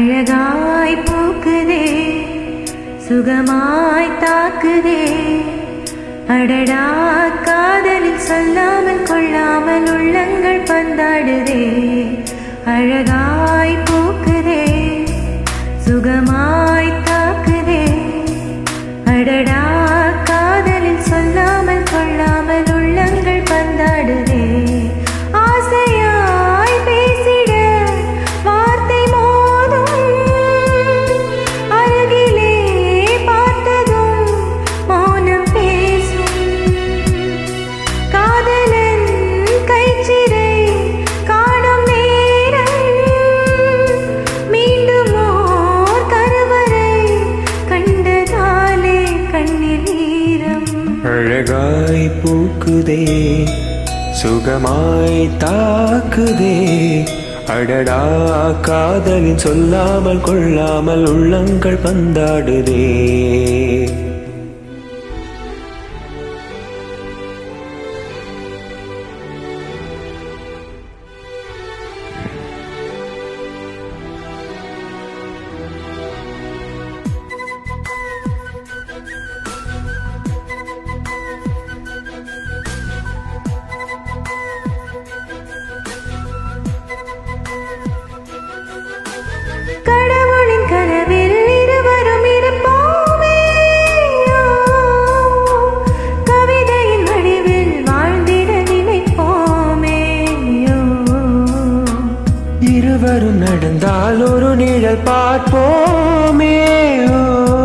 அழகாய் பூக்குதே சுகமாய் தாக்குதே அடடா காதலில் சொல்லாமல் கொள்ளாமல் உள்ளங்கள் பந்தாடுதே அழகாய் பூக்குதே சுகமாய் தாக்குதே அடடா காதலில் சொல்லாமல் கொள்ளாமல் உள்ளங்கள் பந்தாடுதே ஆசையாய் பேசிட வார்த்தை மோதும் அருகிலே பார்த்ததும் மௌனம் பேசும் காதலன் கைச்சிறை காணும் நேரம் மீண்டும் ஓர் கருவறை கண்டதாலே கண்ணில் ஈரம் அழகாய் பூக்குதே சுகமாய் தாக்குதே அடடா காதலின் சொல்லாமல் கொள்ளாமல் உள்ளங்கள் பந்தாடுதே கடவுளின் கனவில் இருவரும் இருப்போமே ஓ, கவிதையின் வடிவில் வாழ்ந்திட நினைப்போமே ஓ. இருவரும் நடந்தால் ஒரு நிழல் பார்ப்போமே ஓ.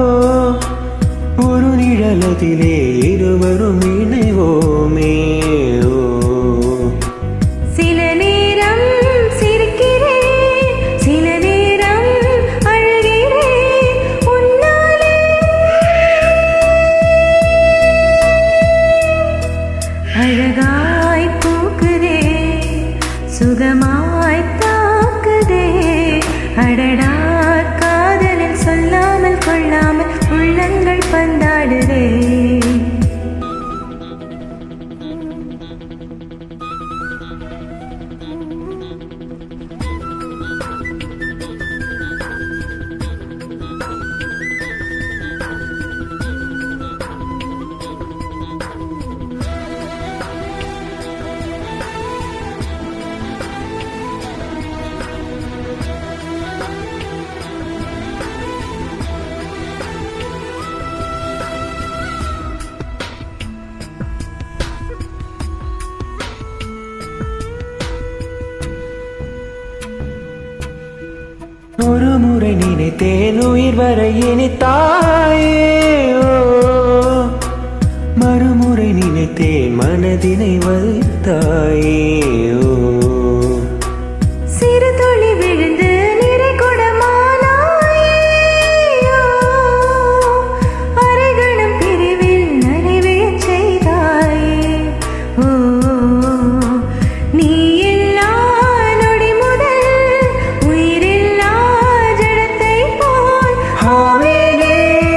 ஒரு நிழலதிலே இருவரும் இணைவோமே ஓ சில நேரம் சிரிக்கிறேன் சில நேரம் அழுகிறேன் உன்னாலே அழகாய் பூக்குதே சுகமாய் தாக்குதே அடடா காதலில் சொல்லாமல் கொள்ளாமல் உள்ளங்கள் பந்தாடுதே ஒரு முறை நினைத்தேன் உயிர் வரை இனித்தாயே ஓ. மறுமுறை நினைத்தேன் மனதினை வைத்தாயே ஓ. சிறு துளி விழுந்து நிறை குடமானாயே அரைகணம் பிரிவில் நனைவிழச் செய்தாயே ஓ நீ இல்லா நொடி முதல் உயிரில்லா ஜடத்தை போல் ஆவேனே.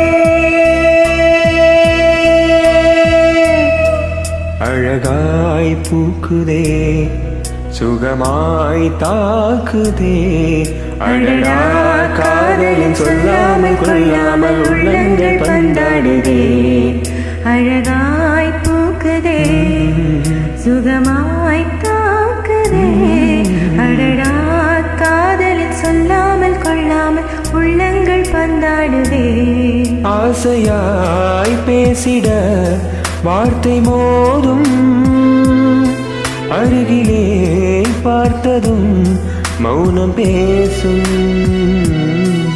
அழகாய் பூக்குதே சுகமாய் தாக்குதே அழகா காதலின் சொல்லாமல் கொள்ளாமல் உள்ளங்கள் பந்தாடுதே அழகாய் பூக்குதே சுகமாய் தாக்குதே அடடா காதலில் சொல்லாமல் கொள்ளாமல் உள்ளங்கள் பந்தாடுதே ஆசையாய் பேசிட வார்த்தை மோதும் அருகிலே பார்த்ததும் மௌனம் பேசும்